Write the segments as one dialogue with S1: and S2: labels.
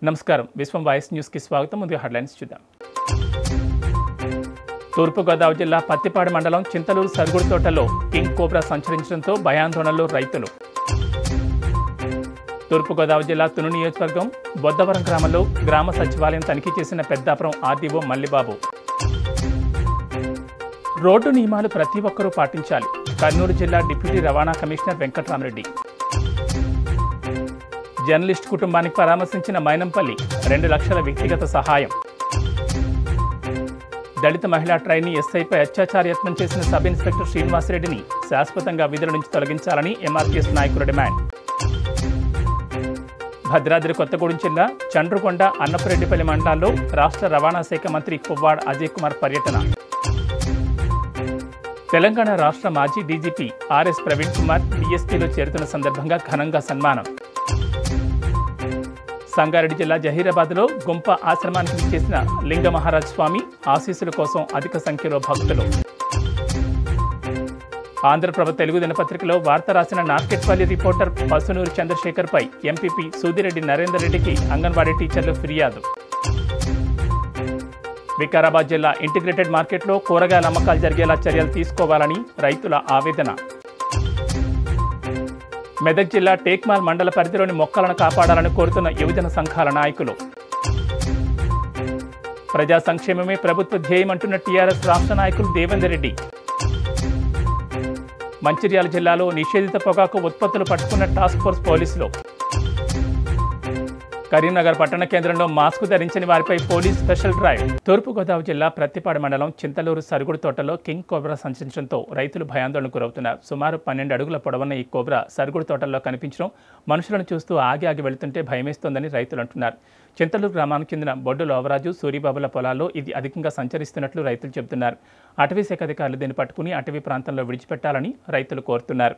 S1: నమస్కారం విశ్వం వాయిస్ న్యూస్కి స్వాగతం ముందుగా హెడ్లైన్స్ చూద్దాం తూర్పుగోదావరి జిల్లా పత్తిపాడు మండలం చింతలూరు సరుగుడు తోటలో కింగ్ కోబ్రా సంచరించడంతో భయాందోళనలో రైతులు తూర్పుగోదావరి జిల్లా తును నియోజకవర్గం బొద్దవరం గ్రామంలో గ్రామ సచివాలయం తనిఖీ చేసిన పెద్దాపురం ఆర్డీఓ మల్లిబాబు రోడ్డు నియమాలు ప్రతి ఒక్కరూ పాటించాలి కర్నూలు జిల్లా డిప్యూటీ రవాణా కమిషనర్ వెంకట్రామరెడ్డి జర్నలిస్ట్ కుటుంబానికి పరామర్శించిన మైనంపల్లి రెండు లక్షల వ్యక్తిగత సహాయం దళిత మహిళా ట్రైనీ ఎస్ఐపై అత్యాచార యత్నం చేసిన సబ్ ఇన్స్పెక్టర్ శ్రీనివాసరెడ్డిని శాశ్వతంగా విధుల నుంచి తొలగించాలని ఎంఆర్పీఎస్ నాయకుల డిమాండ్ భద్రాద్రి కొత్తగూడెం జిల్లా చండ్రుకొండ అన్నపురెడ్డిపల్లి మండలాల్లో రాష్ట్ర రవాణా శాఖ మంత్రి పువ్వాడ్ అజయ్ కుమార్ పర్యటన తెలంగాణ రాష్ట్ర మాజీ డీజీపీ ఆర్ఎస్ ప్రవీణ్ కుమార్ బీఎస్పీలో చేరుతున్న సందర్భంగా ఘనంగా సన్మానం సంగారెడ్డి జిల్లా జహీరాబాద్లో గుంప ఆశ్రమానికి విచ్చేసిన లింగ మహారాజ్ స్వామి ఆశీస్సుల కోసం అధిక సంఖ్యలో భక్తులు ఆంధ్రప్రభ తెలుగు దినపత్రికలో వార్త రాసిన నార్కెట్పల్లి రిపోర్టర్ పసునూరు చంద్రశేఖర్పై ఎంపీపీ సూదిరెడ్డి నరేందర్ రెడ్డికి అంగన్వాడీ టీచర్లు ఫిర్యాదు వికారాబాద్ జిల్లా ఇంటిగ్రేటెడ్ మార్కెట్లో కూరగాయల అమ్మకాలు జరిగేలా చర్యలు తీసుకోవాలని రైతుల ఆవేదన మెదక్ జిల్లా టేక్మాల్ మండల పరిధిలోని మొక్కలను కాపాడాలని కోరుతున్న యువజన సంఘాల నాయకులు ప్రజా సంక్షేమమే ప్రభుత్వ ధ్యేయమంటున్న టీఆర్ఎస్ రాష్ట్ర నాయకులు దేవేందర్ రెడ్డి మంచిర్యాల జిల్లాలో నిషేధిత పొగాకు ఉత్పత్తులు పట్టుకున్న టాస్క్ ఫోర్స్ పోలీసులు కరీంనగర్ పట్టణ కేంద్రంలో మాస్క్ ధరించని వారిపై పోలీస్ స్పెషల్ డ్రైవ్ తూర్పుగోదావరి జిల్లా ప్రత్తిపాడు మండలం చింతలూరు సరుగుడు తోటలో కింగ్ కోబ్రా సంచరించడంతో రైతులు భయాందోళన గురవుతున్నారు సుమారు పన్నెండు అడుగుల పొడవున్న ఈ కోబ్రా సరుగుడు తోటల్లో కనిపించడం మనుషులను చూస్తూ ఆగి ఆగి వెళుతుంటే భయమేస్తోందని రైతులు అంటున్నారు చింతలూరు గ్రామానికి చెందిన బొడ్డు లోవరాజు సూరిబాబుల పొలాల్లో ఇది అధికంగా సంచరిస్తున్నట్లు రైతులు చెబుతున్నారు అటవీ శాఖ అధికారులు దీన్ని పట్టుకుని అటవీ ప్రాంతంలో విడిచిపెట్టాలని రైతులు కోరుతున్నారు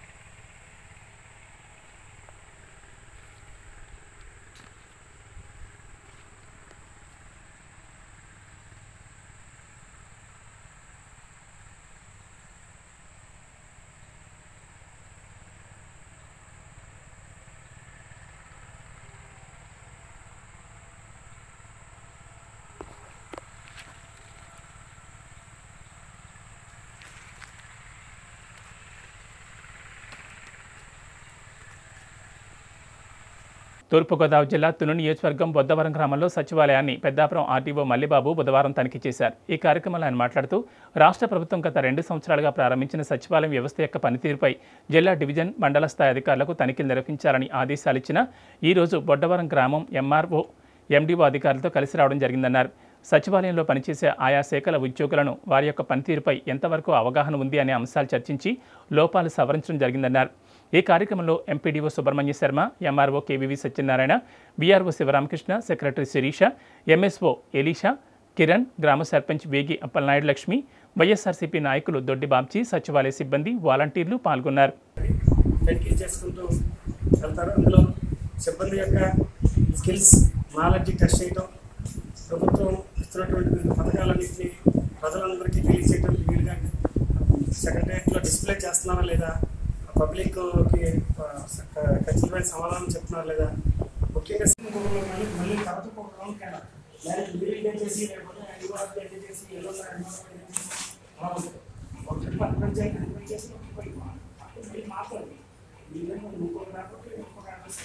S1: తూర్పుగోదావరి జిల్లా తును నియోజకవర్గం బొద్దవరం గ్రామంలో సచివాలయాన్ని పెద్దాపురం ఆర్టీఓ మల్లిబాబు బుధవారం తనిఖీ చేశారు ఈ కార్యక్రమంలో ఆయన మాట్లాడుతూ రాష్ట్ర ప్రభుత్వం గత రెండు సంవత్సరాలుగా ప్రారంభించిన సచివాలయం వ్యవస్థ యొక్క పనితీరుపై జిల్లా డివిజన్ మండల స్థాయి అధికారులకు తనిఖీలు నిర్వహించాలని ఆదేశాలు ఇచ్చిన ఈ రోజు బొడ్డవరం గ్రామం ఎంఆర్ఓ ఎండీఓ అధికారులతో కలిసి రావడం జరిగిందన్నారు సచివాలయంలో పనిచేసే ఆయా శాఖల ఉద్యోగులను వారి యొక్క పనితీరుపై ఎంతవరకు అవగాహన ఉంది అనే అంశాలు చర్చించి లోపాలు సవరించడం జరిగిందన్నారు ఈ కార్యక్రమంలో MPDO Subrahmanya Sharma MRO KVV Satyanarayana BRO Sivaramakrishna secretary Sirisha MSO Elisha Kiran గ్రామ సర్పంచ్ వేగి అప్పలనాయుడు లక్ష్మి వైఎస్ఆర్సీపీ నాయకులు దొడ్డి బాబ్జీ సచివాలయ సిబ్బంది వాలంటీర్లు పాల్గొన్నారు
S2: తనిఖీ చేసుకుంటూ వెళ్తారు అందులో సిబ్బంది యొక్క స్కిల్స్ నాలెడ్జ్ టెస్ట్ చేయటం ప్రభుత్వం ఇస్తున్నటువంటి వివిధ పథకాలన్నింటినీ ప్రజలందరికీ తెలియజేయడం వీలుగా సెక్రటరియట్లో డిస్ప్లే చేస్తున్నారా లేదా పబ్లిక్కి ఖచ్చితమైన సమాధానం చెప్తున్నారా లేదా ముఖ్యంగా ఇంకొకరు మళ్ళీ మళ్ళీ తర్వాత ఒక రౌండ్కి వెళ్ళాలి డైరెక్ట్ మీరు ఇదే చేసి లేకపోతే ఐదు ఇదే చేసి ఎల్లో అలా ఉంటుంది ఒక ట్రిప్ అక్కడ చేసి ఇక్కడ చేసి ఒక ట్రిప్ అయిపోవాలి. అప్పుడు మళ్ళీ మాట్లాడాలి వీళ్ళేమో ఇంకొక రాకపోతే ఇంకొక అడ్రస్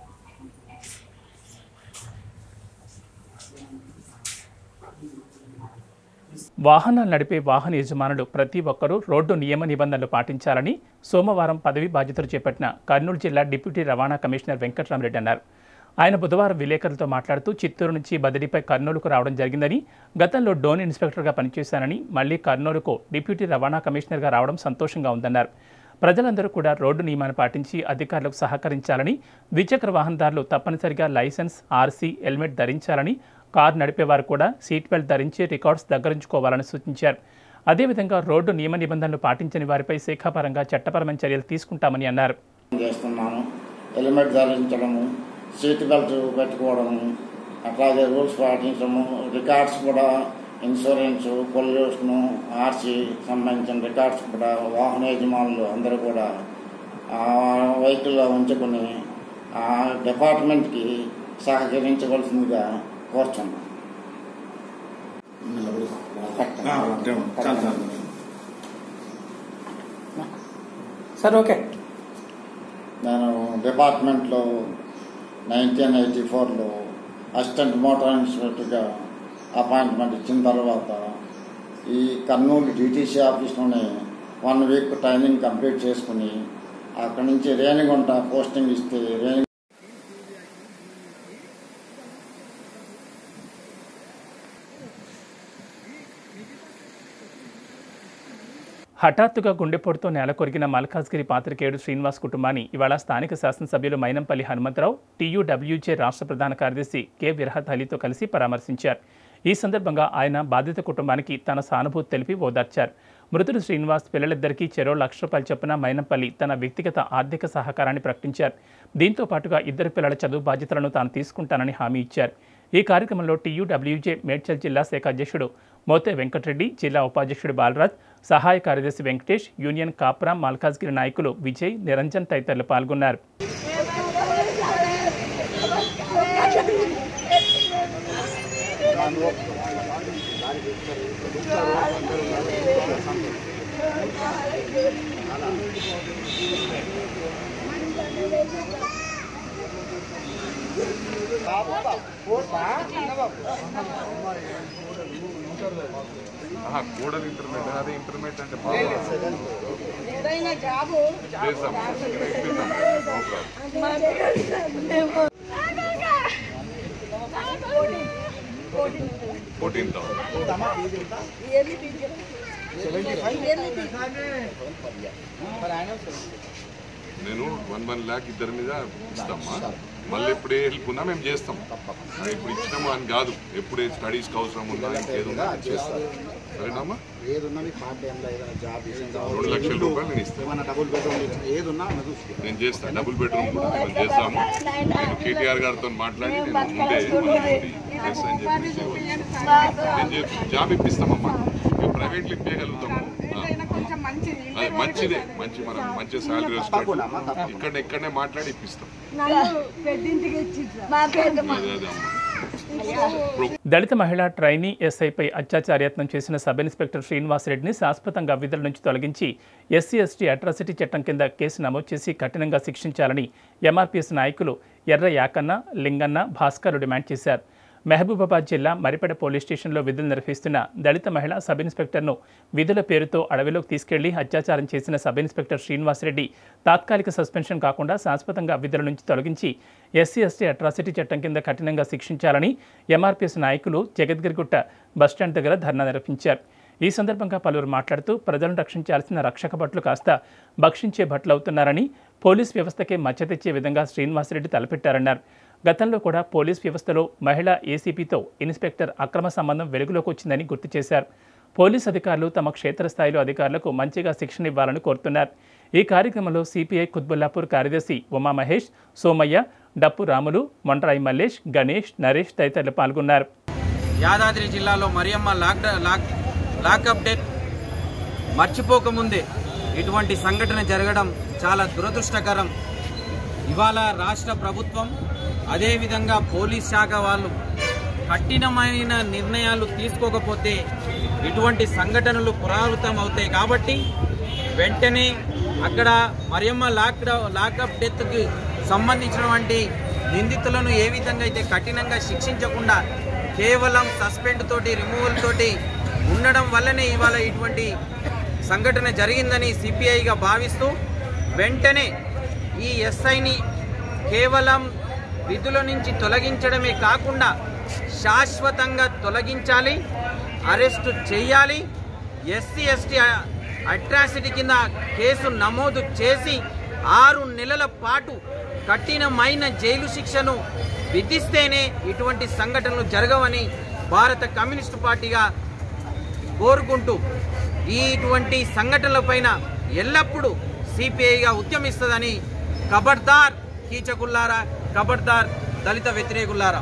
S1: వాహనాలు నడిపే వాహన యజమానులు ప్రతి ఒక్కరూ రోడ్డు నియమ నిబంధనలు పాటించాలని సోమవారం పదవి బాధ్యతలు చేపట్టిన కర్నూలు జిల్లా డిప్యూటీ రవాణా కమిషనర్ వెంకట్రామరెడ్డి అన్నారు ఆయన బుధవారం విలేకరులతో మాట్లాడుతూ చిత్తూరు నుంచి బదిలీపై కర్నూలుకు రావడం జరిగిందని గతంలో డోన్ ఇన్స్పెక్టర్గా పనిచేశానని మళ్లీ కర్నూలుకు డిప్యూటీ రవాణా కమిషనర్గా రావడం సంతోషంగా ఉందన్నారు ప్రజలందరూ కూడా రోడ్డు నియమాన్ని పాటించి అధికారులకు సహకరించాలని ద్విచక్ర వాహనదారులు తప్పనిసరిగా లైసెన్స్ ఆర్సీ హెల్మెట్ ధరించాలని కారు నడిపేవారు కూడా సీట్ బెల్ట్ ధరించి రికార్డ్స్ దగ్గరించుకోవాలని సూచించారు అదేవిధంగా రోడ్డు నియమ నిబంధనలు పాటించని వారిపై శాఖాపరంగా చట్టపరమైన చర్యలు తీసుకుంటామని అన్నారు
S3: చేస్తున్నాను హెల్మెట్ ధరించడము సీట్ బెల్ట్ పెట్టుకోవడము అట్లాగే రూల్స్ పాటించడము రికార్డ్స్ కూడా ఇన్సూరెన్స్ పొల్యూషన్ ఆర్సీ సంబంధించిన రికార్డ్స్ కూడా వాహన యజమానులు అందరూ కూడా ఆ వెహికల్లో ఉంచుకుని ఆ డిపార్ట్మెంట్కి సహకరించవలసిందిగా కోరుచున్నాను
S4: ఆ, దేవుడు. చాలు, చాలు.
S2: సార్ ఓకే
S3: నేను డిపార్ట్మెంట్లో నైన్టీన్ ఎయిటీ ఫోర్లో అసిస్టెంట్ మోటార్ ఇన్స్పెక్టర్గా అపాయింట్మెంట్ ఇచ్చిన తర్వాత ఈ కర్నూలు డిటీసీ ఆఫీస్లోనే వన్ వీక్ ట్రైనింగ్ కంప్లీట్ చేసుకుని అక్కడి నుంచి రేణిగుంట పోస్టింగ్ ఇస్తే రేణి
S1: హఠాత్తుగా గుండెపోటుతో నేల కొరిగిన మల్కాజ్గిరి పాత్రికేయుడు శ్రీనివాస్ కుటుంబాన్ని ఇవాళ స్థానిక శాసనసభ్యులు మైనంపల్లి హనుమంతరావు టీయూడబ్ల్యూజే రాష్ట్ర ప్రధాన కార్యదర్శి కె విరహత్ అలీతో కలిసి పరామర్శించారు ఈ సందర్భంగా ఆయన బాధిత కుటుంబానికి తన సానుభూతి తెలిపి ఓదార్చారు మృతుడు శ్రీనివాస్ పిల్లలిద్దరికీ చెరో లక్ష రూపాయలు చొప్పున మైనంపల్లి తన వ్యక్తిగత ఆర్థిక సహకారాన్ని ప్రకటించారు దీంతో పాటుగా ఇద్దరు పిల్లల చదువు బాధ్యతలను తాను తీసుకుంటానని హామీ ఇచ్చారు ఈ కార్యక్రమంలో టీయూడబ్ల్యూజే మేడ్చల్ జిల్లా శాఖ అధ్యక్షుడు మోతే వెంకటరెడ్డి జిల్లా ఉపాధ్యక్షుడు బాలరాజ్ సహాయ కార్యదర్శి వెంకటేష్ యూనియన్ కాప్రా మల్కాజ్గిరి నాయకులు విజయ్ నిరంజన్ తదితరులు పాల్గొన్నారు
S5: ఆహా, కోడలు ఇంటర్మీడియట్ అదే ఇంటర్మీడియట్ అంటే బాగా
S6: ఏదైనా జాబు
S5: చేస్తాం ఇప్పిస్తాం. No problem. Fourteen thousand
S6: yearly teacher yearly teacher
S5: నేను వన్ వన్ ల్యాక్ ఇద్దరి మీద ఇస్తామా మళ్ళీ ఎప్పుడు ఏ హెల్ప్ ఉన్నా మేము చేస్తాం అది ఇప్పుడు ఇచ్చినాము అని కాదు ఎప్పుడే స్టడీస్కి అవసరం ఉన్నా ఇంకేదో ఉన్నా చేస్తాం సరేనమ్మా
S7: ఏదున్నా మీకు పార్ట్ టైంలో ఏదైనా జాబ్
S5: రెండు లక్షల రూపాయలు నేను ఇస్తాను
S7: ఏమన్నా డబుల్ బెడ్రూమ్ ఏదున్నా అన్న చూసుకో
S5: నేను చేస్తాను డబుల్ బెడ్రూమ్ కూడా మేము చేస్తాము నేను కేటీఆర్ గారితో మాట్లాడి నేను ముందే ఎస్ అని చెప్పి నేను చేస్తాను. జాబ్ ఇప్పిస్తామమ్మా మేము ప్రైవేట్లు ఇప్పగలుగుతాము
S6: కొంచెం మంచిది
S5: అది మంచిదే మంచి మనం మంచి శాలరీ వస్తుంది ఇక్కడ ఇక్కడనే మాట్లాడి ఇప్పిస్తాం
S6: నన్ను పెద్దింటికి ఇచ్చిండ్రు మా పెద్ద
S5: అదే అదే అమ్మా
S1: దళిత మహిళా ట్రైనీ ఎస్ఐపై అత్యాచారయత్నం చేసిన సబ్ ఇన్స్పెక్టర్ శ్రీనివాసరెడ్డిని శాశ్వతంగా విధుల నుంచి తొలగించి ఎస్సీ ఎస్టీ అట్రాసిటీ చట్టం కింద కేసు నమోదు చేసి కఠినంగా శిక్షించాలని ఎంఆర్పీఎస్ నాయకులు ఎర్ర యాకన్న లింగన్న భాస్కర్ డిమాండ్ చేశారు మహబూబాబాద్ జిల్లా మరిపెడ పోలీస్ స్టేషన్లో విధులు నిర్వహిస్తున్న దళిత మహిళా సబ్ ఇన్స్పెక్టర్ను విధుల పేరుతో అడవిలోకి తీసుకెళ్లి అత్యాచారం చేసిన సబ్ ఇన్స్పెక్టర్ శ్రీనివాసరెడ్డి తాత్కాలిక సస్పెన్షన్ కాకుండా శాశ్వతంగా విధుల నుంచి తొలగించి ఎస్సీ ఎస్టీ అట్రాసిటీ చట్టం కింద కఠినంగా శిక్షించాలని ఎంఆర్పీఎస్ నాయకులు జగద్గిరిగుట్ట బస్టాండ్ దగ్గర ధర్నా నిర్వహించారు ఈ సందర్భంగా పలువురు మాట్లాడుతూ ప్రజలను రక్షించాల్సిన రక్షక భట్లు కాస్త భక్షించే భట్లు అవుతున్నారని పోలీస్ వ్యవస్థకే మచ్చ తెచ్చే విధంగా శ్రీనివాసరెడ్డి తలపెట్టారన్నారు గతంలో కూడా పోలీస్ వ్యవస్థలో మహిళా ఏసీపీతో ఇన్స్పెక్టర్ అక్రమ సంబంధం వెలుగులోకి వచ్చిందని గుర్తు చేశారు పోలీస్ అధికారులు తమ క్షేత్రస్థాయిలో అధికారులకు మంచిగా శిక్షణ ఇవ్వాలని కోరుతున్నారు ఈ కార్యక్రమంలో సిపిఐ కుత్బుల్లాపూర్ కార్యదర్శి ఉమా మహేష్ సోమయ్య డప్పు రాములు మొండ్రాయి మల్లేష్ గణేష్ నరేష్ తదితరులు పాల్గొన్నారు
S8: యాదాద్రి జిల్లాలో Mariyamma lock lock lockup death మర్చిపోకముందే ఇటువంటి సంఘటన జరగడం చాలా దురదృష్టకరం ఇవాళ రాష్ట్ర ప్రభుత్వం అదేవిధంగా పోలీస్ శాఖ వాళ్ళు కఠినమైన నిర్ణయాలు తీసుకోకపోతే ఇటువంటి సంఘటనలు పునరావృతం అవుతాయి కాబట్టి వెంటనే అక్కడ మరియమ్మ లాక్ లాకప్ డెత్కి సంబంధించినటువంటి నిందితులను ఏ విధంగా అయితే కఠినంగా శిక్షించకుండా కేవలం సస్పెండ్ తోటి రిమూవల్ తోటి ఉండడం వల్లనే ఇవాళ ఇటువంటి సంఘటన జరిగిందని సిపిఐగా భావిస్తూ వెంటనే ఈ ఎస్ఐని కేవలం విధుల నుంచి తొలగించడమే కాకుండా శాశ్వతంగా తొలగించాలి అరెస్టు చేయాలి ఎస్సీ ఎస్టీ అట్రాసిటీ కింద కేసు నమోదు చేసి ఆరు నెలల పాటు కఠినమైన జైలు శిక్షను విధిస్తేనే ఇటువంటి సంఘటనలు జరగవని భారత కమ్యూనిస్టు పార్టీగా కోరుకుంటూ ఈ ఇటువంటి సంఘటనలపైన ఎల్లప్పుడూ సిపిఐగా ఉద్యమిస్తుందని కబడ్దార్ కీచకుల్లారా కబడ్దార్ దళిత వ్యతిరేకుల్లారా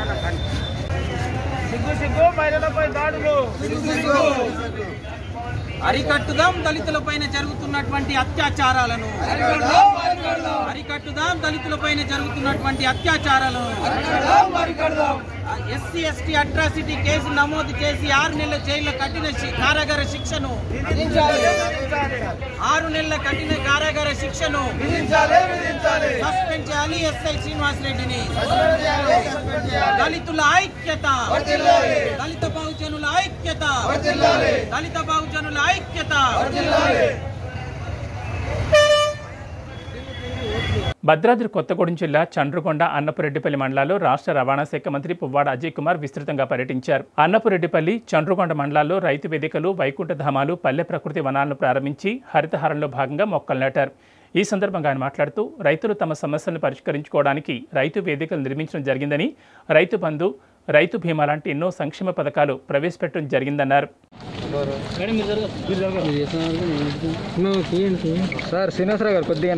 S8: సిగ్గు సిగ్గు మహిళలపై దాడులు అరికట్టుదాం దళితులపైన జరుగుతున్నటువంటి అత్యాచారాలను అరికట్టుదాం దళితులపైన జరుగుతున్నటువంటి అత్యాచారాలను ఎస్సీ ఎస్టీ అట్రాసిటీ కేసు నమోదు చేసి ఆరు నెలల జైల్లో కఠిన శి- కారాగార శిక్షను ఆరు నెలల కఠిన కారాగార శిక్షను సస్పెండ్ చేయాలి ఎస్ఐ శ్రీనివాస్ రెడ్డిని దళితుల ఐక్యత దళిత బహుజనుల ఐక్యత దళిత బహుజనుల ఐక్యత
S1: భద్రాద్రి కొత్తగూడెం జిల్లా చండ్రుకొండ అన్నపురెడ్డిపల్లి మండలాల్లో రాష్ట్ర రవాణా శాఖ మంత్రి పువ్వాడ అజయ్ కుమార్ విస్తృతంగా పర్యటించారు అన్నపురెడ్డిపల్లి చండ్రుకొండ మండలాల్లో రైతు వేదికలు వైకుంఠధామాలు పల్లె ప్రకృతి వనాలను ప్రారంభించి హరితహారంలో భాగంగా మొక్కలు నాటారు ఈ సందర్భంగా ఆయన మాట్లాడుతూ రైతులు తమ సమస్యలను పరిష్కరించుకోవడానికి రైతు వేదికలు నిర్మించడం జరిగిందని రైతు బంధు రైతు బీమా లాంటి ఎన్నో సంక్షేమ పథకాలు ప్రవేశపెట్టడం జరిగిందన్నారు
S9: సార్ శ్రీనివాసరావు గారు కొద్దిగా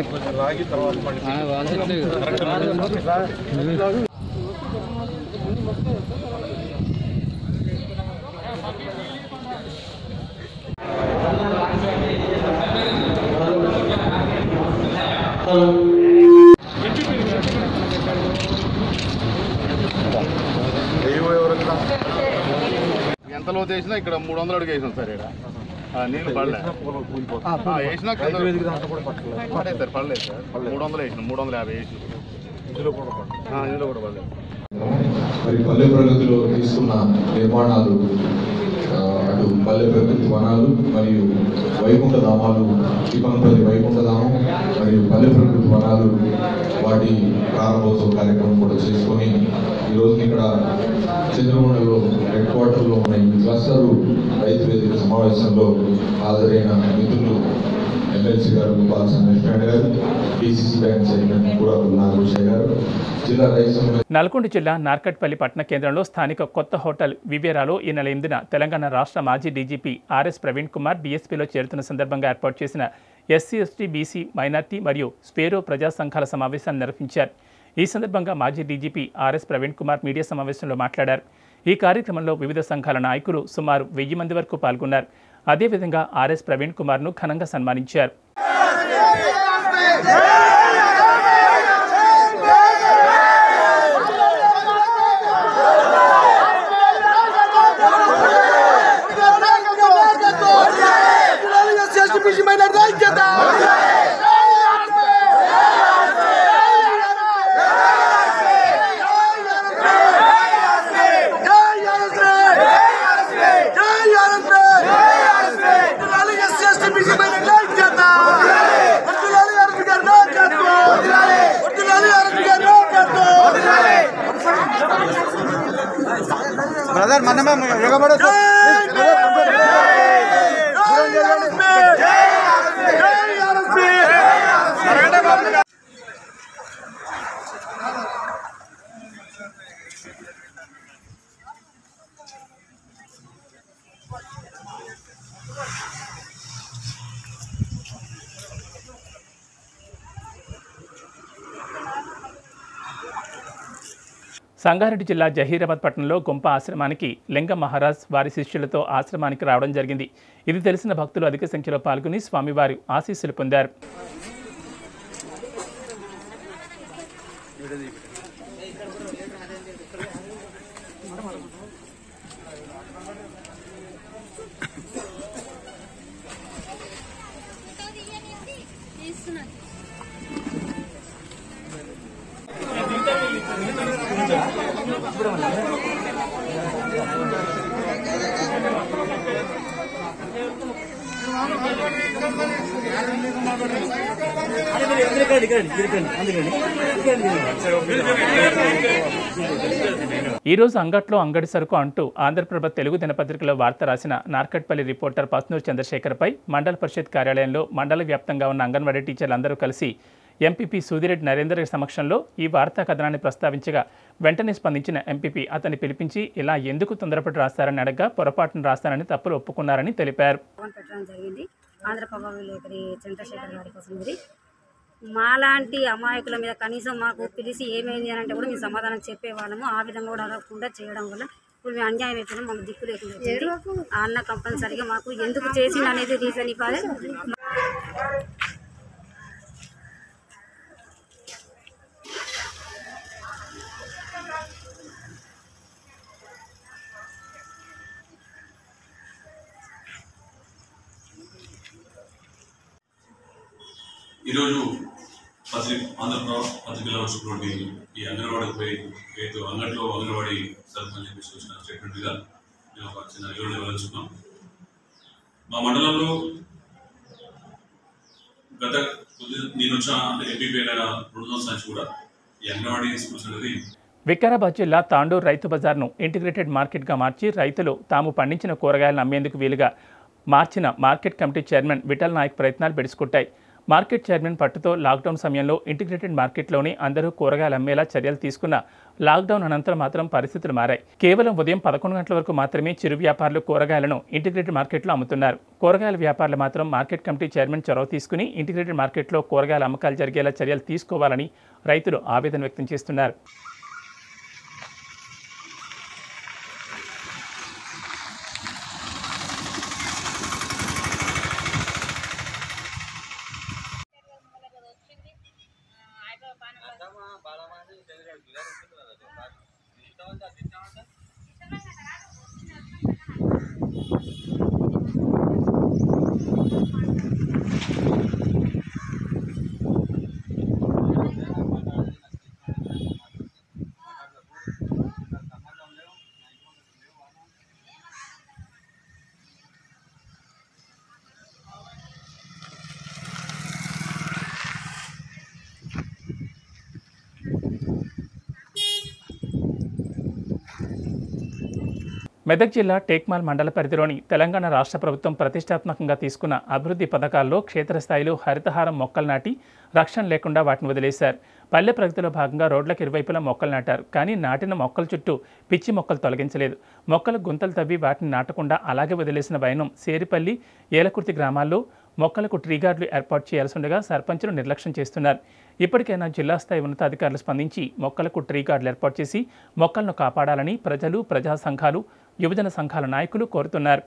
S4: ఎంత లోతు వేసినా ఇక్కడ మూడు వందలు అడుగు వేసాం సార్ ఇక్కడ ఆ, నీళ్ళు పడలే ఆ, వేసినా కింద పడలేదు సార్ పడలేదు సార్ మూడు వందలు వేసినాం మూడు వందల యాభై వేసినాం ఇందులో కూడా పడలేదు ఇందులో కూడా పడలేదు
S10: మరి పల్లె ప్రగతిలో తీసుకున్న నిర్మాణాలు ఆ, అటు పల్లె ప్రకృతి వనాలు మరియు వైకుంఠ ధామాలు తిప్పనపల్లి వైకుంఠ ధామం మరియు పల్లె ప్రకృతి వనాలు వాటి ప్రారంభోత్సవ కార్యక్రమం కూడా చేసుకొని ఈరోజు ఇక్కడ చంద్రగొండలో హెడ్ క్వార్టర్లో ఉన్న ఈ క్లస్టర్ రైతు వేదిక సమావేశంలో హాజరైన మిత్రులు ఎమ్మెల్సీ గారు గోపాల సంగేశ్వర గారు డిసిసి బ్యాంక్ చైర్మన్ కూడా నాగభూషయ్య గారు జిల్లా రైతు సంఘ
S1: నల్గొండ జిల్లా నార్కట్పల్లి పట్టణ కేంద్రంలో స్థానిక కొత్త హోటల్ వివేరాలో ఈ నెల ఎనిమిదిన తెలంగాణ రాష్ట్ర మాజీ డీజీపీ ఆర్ఎస్ ప్రవీణ్ కుమార్ డీఎస్పీలో చేరుతున్న సందర్భంగా ఏర్పాటు చేసిన ఎస్సీ ఎస్టీ బీసీ మైనార్టీ మరియు స్పేరో ప్రజా సంఘాల సమావేశాన్ని నిర్వహించారు ఈ సందర్భంగా మాజీ డీజీపీ ఆర్ఎస్ ప్రవీణ్ కుమార్ మీడియా సమావేశంలో మాట్లాడారు ఈ కార్యక్రమంలో వివిధ సంఘాల నాయకులు సుమారు వెయ్యి మంది వరకు పాల్గొన్నారు అదేవిధంగా ఆర్ఎస్ ప్రవీణ్ కుమార్ను ఘనంగా సన్మానించారు
S9: బ్రదర్ మనమే ఎగబడదు
S1: సంగారెడ్డి జిల్లా జహీరాబాద్ పట్టణంలో గుంప ఆశ్రమానికి లింగ మహారాజ్ వారి శిష్యులతో ఆశ్రమానికి రావడం జరిగింది ఇది తెలిసిన భక్తులు అధిక సంఖ్యలో పాల్గొని స్వామివారి ఆశీస్సులు పొందారు ఈ రోజు అంగట్లో అంగడి సరుకు అంటూ ఆంధ్రప్రభ తెలుగు దినపత్రికలో వార్త రాసిన నార్కట్పల్లి రిపోర్టర్ పస్నూర్ చంద్రశేఖర్పై మండల పరిషత్ కార్యాలయంలో మండల వ్యాప్తంగా ఉన్న అంగన్వాడీ టీచర్లందరూ కలిసి ఎంపీపీ సూదిరెడ్డి నరేందర్ సమక్షంలో ఈ వార్తా కథనాన్ని ప్రస్తావించగా వెంటనే స్పందించిన ఎంపీపీ అతన్ని పిలిపించి ఇలా ఎందుకు తొందరపడి రాస్తారని అడగగా పొరపాటును రాస్తానని తప్పులు ఒప్పుకున్నారని తెలిపారు
S11: ఫోన్ పెట్టడం జరిగింది ఆంధ్రప్రభ విలేకరి చంద్రశేఖర్ గారి కోసం ఇది మాలాంటి అమాయకుల మీద కనీసం మాకు పిలిచి ఏమైంది అని అంటే కూడా మేము సమాధానం చెప్పేవాళ్ళము ఆ విధంగా కూడా అడగకుండా చేయడం వల్ల ఇప్పుడు మేము అన్యాయం అయిపోయినాం మాకు దిక్కు లేకుండా అయిపోయింది. ఆ అన్న కంపల్సరిగా మాకు ఎందుకు చేసింది అనేది రీజన్ ఇవ్వాలి
S12: ఈరోజు పత్రి ఆంధ్రప్రదేశ్ పత్రికలో వచ్చినటువంటి ఈ అంగన్వాడీకి పోయి రేపు అంగట్లో అంగన్వాడీ సర్పంచ్ చెప్పేసి వచ్చిన స్టేట్మెంట్ మీద మేము ఒక చిన్న వివరణ ఇవ్వదలుచుకున్నాం మా మండలంలో గత కొద్ది నేను వచ్చిన అంటే ఎంపీ అయిన రెండు సంవత్సరాల నుంచి కూడా ఈ అంగన్వాడీ స్కూల్స్ అనేది
S1: వికారాబాద్ జిల్లా తాండూరు రైతు బజార్ను ఇంటిగ్రేటెడ్ మార్కెట్గా మార్చి రైతులు తాము పండించిన కూరగాయలను అమ్మేందుకు వీలుగా మార్చిన market committee chairman Vithal Naik ప్రయత్నాలు బెడుచుకుంటాయి మార్కెట్ చైర్మన్ పట్టుతో లాక్డౌన్ సమయంలో ఇంటిగ్రేటెడ్ మార్కెట్లోని అందరూ కూరగాయలు అమ్మేలా చర్యలు తీసుకున్న లాక్డౌన్ అనంతరం మాత్రం పరిస్థితులు మారాయి కేవలం ఉదయం పదకొండు గంటల వరకు మాత్రమే చిరు వ్యాపారులు కూరగాయలను ఇంటిగ్రేటెడ్ మార్కెట్లో అమ్ముతున్నారు కూరగాయల వ్యాపారులు మాత్రం మార్కెట్ కమిటీ చైర్మన్ చొరవ తీసుకుని ఇంటిగ్రేటెడ్ మార్కెట్లో కూరగాయల అమ్మకాలు జరిగేలా చర్యలు తీసుకోవాలని రైతులు ఆవేదన వ్యక్తం చేస్తున్నారు మెదక్ జిల్లా టేక్మాల్ మండల పరిధిలోని తెలంగాణ రాష్ట్ర ప్రభుత్వం ప్రతిష్టాత్మకంగా తీసుకున్న అభివృద్ధి పథకాల్లో క్షేత్రస్థాయిలో హరితహారం మొక్కలు నాటి రక్షణ లేకుండా వాటిని వదిలేశారు పల్లె ప్రగతిలో భాగంగా రోడ్లకు ఇరువైపులా మొక్కలు నాటారు కానీ నాటిన మొక్కల చుట్టూ పిచ్చి మొక్కలు తొలగించలేదు మొక్కలు గుంతలు తవ్వి వాటిని నాటకుండా అలాగే వదిలేసిన వైనం సేరిపల్లి ఏలకుర్తి గ్రామాల్లో మొక్కలకు ట్రీ గార్డులు ఏర్పాటు చేయాల్సి ఉండగా సర్పంచులు నిర్లక్ష్యం చేస్తున్నారు ఇప్పటికైనా జిల్లా స్థాయి ఉన్నతాధికారులు స్పందించి మొక్కలకు ట్రీ గార్డులు ఏర్పాటు చేసి మొక్కలను కాపాడాలని ప్రజలు ప్రజా సంఘాలు యువజన సంఘాల నాయకులు కోరుతున్నారు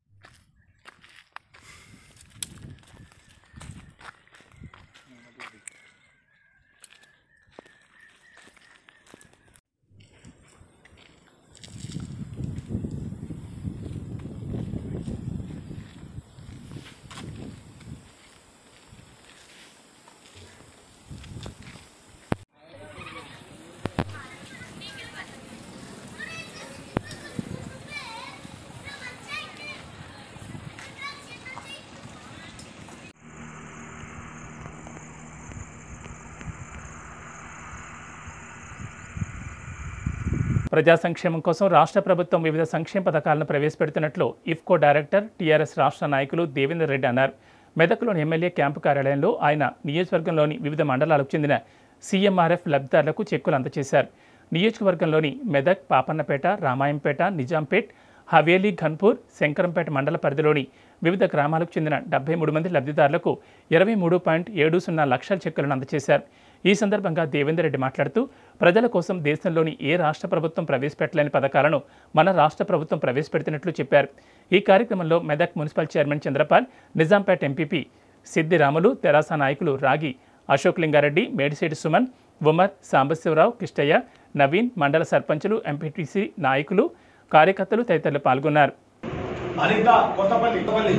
S1: ప్రజా సంక్షేమం కోసం రాష్ట్ర ప్రభుత్వం వివిధ సంక్షేమ పథకాలను ప్రవేశపెడుతున్నట్లు ఇఫ్కో డైరెక్టర్ టీఆర్ఎస్ రాష్ట్ర నాయకులు దేవేందర్ రెడ్డి అన్నారు మెదక్లోని ఎమ్మెల్యే క్యాంపు కార్యాలయంలో ఆయన నియోజకవర్గంలోని వివిధ మండలాలకు చెందిన సీఎంఆర్ఎఫ్ లబ్ధిదారులకు చెక్కులు అందజేశారు నియోజకవర్గంలోని మెదక్ పాపన్నపేట రామాయంపేట నిజాంపేట్ హవేలీ ఘన్పూర్ శంకరంపేట మండల పరిధిలోని వివిధ గ్రామాలకు చెందిన డెబ్బై మూడు మంది లబ్ధిదారులకు ఇరవై మూడు పాయింట్ ఏడు సున్నా లక్షల చెక్కులను అందజేశారు ఈ సందర్భంగా దేవేందర్ రెడ్డి మాట్లాడుతూ ప్రజల కోసం దేశంలోని ఏ రాష్ట్ర ప్రభుత్వం ప్రవేశపెట్టలేని పథకాలను మన రాష్ట్ర ప్రభుత్వం ప్రవేశపెడుతున్నట్లు చెప్పారు ఈ కార్యక్రమంలో Medak municipal chairman Chandrapal Nizampet MPP Siddi Ramulu Terasa నాయకులు రాగి అశోక్ లింగారెడ్డి మేడిశెట్టి సుమన్ ఉమర్ సాంబశివరావు కిష్టయ్య నవీన్ మండల సర్పంచులు ఎంపీటీసీ నాయకులు కార్యకర్తలు తదితరులు పాల్గొన్నారు
S13: అనిత కొత్తపల్లి కొత్తపల్లి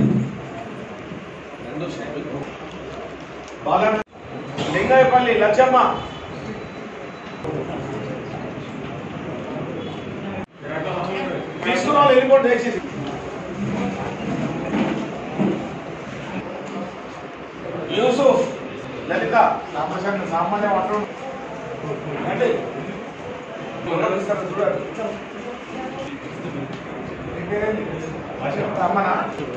S13: బాగా లింగాయపల్లి లచ్చమ్మ తీసుకురావాలి వెళ్ళిపోండి దయచేసి యూసుఫ్ లలిత సామాన్య సామాన్య వంటలు అంటే చూడండి రమ్మనా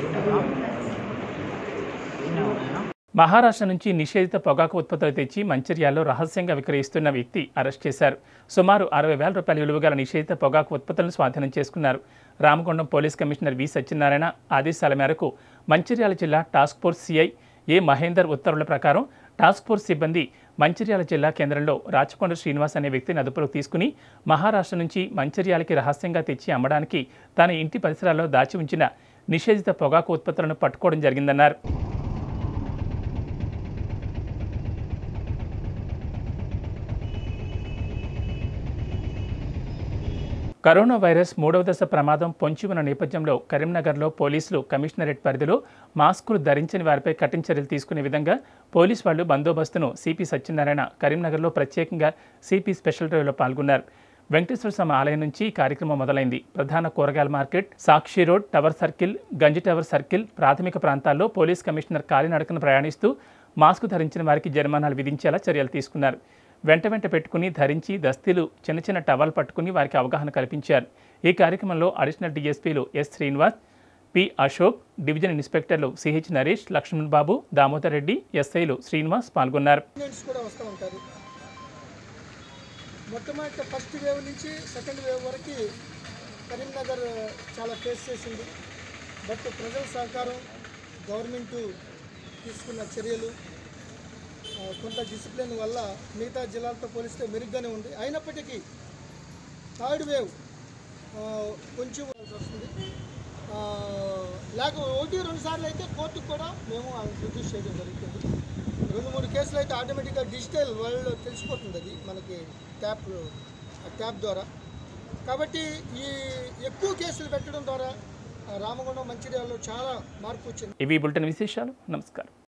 S1: మహారాష్ట్ర నుంచి నిషేధిత పొగాకు ఉత్పత్తులు తెచ్చి మంచిర్యాలలో రహస్యంగా విక్రయిస్తున్న వ్యక్తి అరెస్ట్ చేశారు సుమారు అరవై వేల రూపాయల విలువ గల నిషేధిత పొగాకు ఉత్పత్తులను స్వాధీనం చేసుకున్నారు రామగుండం పోలీస్ కమిషనర్ వి సత్యనారాయణ ఆదేశాల మేరకు మంచిర్యాల జిల్లా task force CI A Mahender ఉత్తర్వుల ప్రకారం టాస్క్ ఫోర్స్ సిబ్బంది మంచిర్యాల జిల్లా కేంద్రంలో రాచకొండ శ్రీనివాస్ అనే వ్యక్తిని అదుపులోకి తీసుకుని మహారాష్ట్ర నుంచి మంచిర్యాలకి రహస్యంగా తెచ్చి అమ్మడానికి తన ఇంటి పరిసరాల్లో దాచి ఉంచిన నిషేధిత పొగాకు ఉత్పత్తులను పట్టుకోవడం జరిగిందన్నారు కరోనా వైరస్ మూడవ దశ ప్రమాదం పొంచి ఉన్న నేపథ్యంలో కరీంనగర్లో పోలీసులు కమిషనరేట్ పరిధిలో మాస్కులు ధరించని వారిపై కఠిన చర్యలు తీసుకునే విధంగా పోలీసు వాళ్ళు బందోబస్తును సిపి సత్యనారాయణ కరీంనగర్లో ప్రత్యేకంగా సిపి స్పెషల్ డ్రైవ్లో పాల్గొన్నారు వెంకటేశ్వర స్వామి ఆలయం నుంచి ఈ కార్యక్రమం మొదలైంది ప్రధాన కూరగాయల market Sakshi road tower circle Ganji tower circle ప్రాథమిక ప్రాంతాల్లో పోలీస్ కమిషనర్ కాలినడకన ప్రయాణిస్తూ మాస్క్ ధరించిన వారికి జరిమానాలు విధించేలా చర్యలు తీసుకున్నారు వెంట వెంట పెట్టుకుని ధరించి దస్తీలు చిన్న చిన్న టవల్ పట్టుకుని వారికి అవగాహన కల్పించారు ఈ కార్యక్రమంలో అడిషనల్ డీఎస్పీలు ఎస్ శ్రీనివాస్ పి అశోక్ డివిజన్ ఇన్స్పెక్టర్లు సిహెచ్ నరేష్ లక్ష్మణ్ బాబు దామోదర్ రెడ్డి ఎస్ఐలు శ్రీనివాస్ పాల్గొన్నారు
S14: స్టూడెంట్స్ కూడా వస్తూ ఉంటారు మొట్టమొదటి ఫస్ట్ వేవ్ నుంచి సెకండ్ వేవ్ వరకు కరీంనగర్ చాలా ఫేస్ చేసింది బట్ ప్రజల సహకారం గవర్నమెంట్ తీసుకున్న చర్యలు ఆ, కొంత డిసిప్లిన్ వల్ల మిగతా జిల్లాలతో పోలిస్తే మెరుగ్గానే ఉంది అయినప్పటికీ థర్డ్ వేవ్ ఆ, కొంచెం వస్తుంది ఆ, లేక ఒకటి రెండు సార్లు అయితే కోర్టుకు కూడా మేము రిడ్యూస్ చేయడం జరుగుతుంది రెండు మూడు కేసులు అయితే ఆటోమేటిక్గా డిజిటల్ వరల్డ్ తెలిసిపోతుంది అది మనకి ట్యాప్ ట్యాప్ ద్వారా కాబట్టి ఈ ఎక్కువ కేసులు పెట్టడం ద్వారా ఆ, రామగుండం మంచిర్యాలలో చాలా మార్పు వచ్చింది
S1: ఇవి బులెటిన్ విశేషాలు నమస్కారం